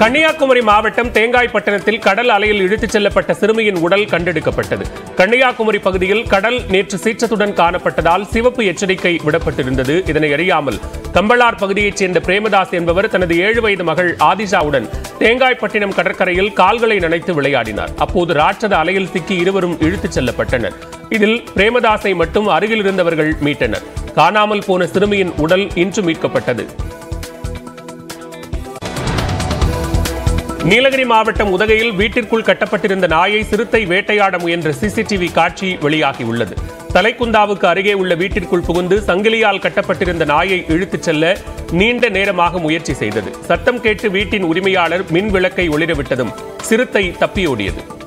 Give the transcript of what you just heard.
கன்னியாகுமரி மாவட்டம் தேங்காய்பட்டணத்தில் கடல் அலையில் இழுத்துச் செல்லப்பட்ட சிறுமியின் உடல் கண்டெடுக்கப்பட்டது கன்னியாகுமரி பகுதியில் கடல் நேற்று சீற்றத்துடன் காணப்பட்டதால் சிவப்பு எச்சரிக்கை விடப்பட்டிருந்தது இதனை அறியாமல் கம்பளார் பகுதியைச் சேர்ந்த பிரேமதாஸ் என்பவர் தனது ஏழு வயது மகள் ஆதிஷாவுடன் தேங்காய்பட்டினம் கடற்கரையில் கால்களை நனைத்து விளையாடினார் அப்போது ராட்சத அலையில் சிக்கி இருவரும் இழுத்துச் செல்லப்பட்டனர் இதில் பிரேமதாஸை மட்டும் அருகில் இருந்தவர்கள் மீட்டனர் காணாமல் போன சிறுமியின் உடல் இன்று மீட்கப்பட்டது நீலகிரி மாவட்டம் உதகையில் வீட்டிற்குள் கட்டப்பட்டிருந்த நாயை சிறுத்தை வேட்டையாட முயன்ற சிசிடிவி காட்சி வெளியாகியுள்ளது தலைக்குந்தாவுக்கு அருகே உள்ள வீட்டிற்குள் புகுந்து சங்கிலியால் கட்டப்பட்டிருந்த நாயை இழுத்துச் செல்ல நீண்ட நேரமாக முயற்சி செய்தது சத்தம் கேட்டு வீட்டின் உரிமையாளர் மின் விளக்கை ஒளிரவிட்டதும் சிறுத்தை தப்பியோடியது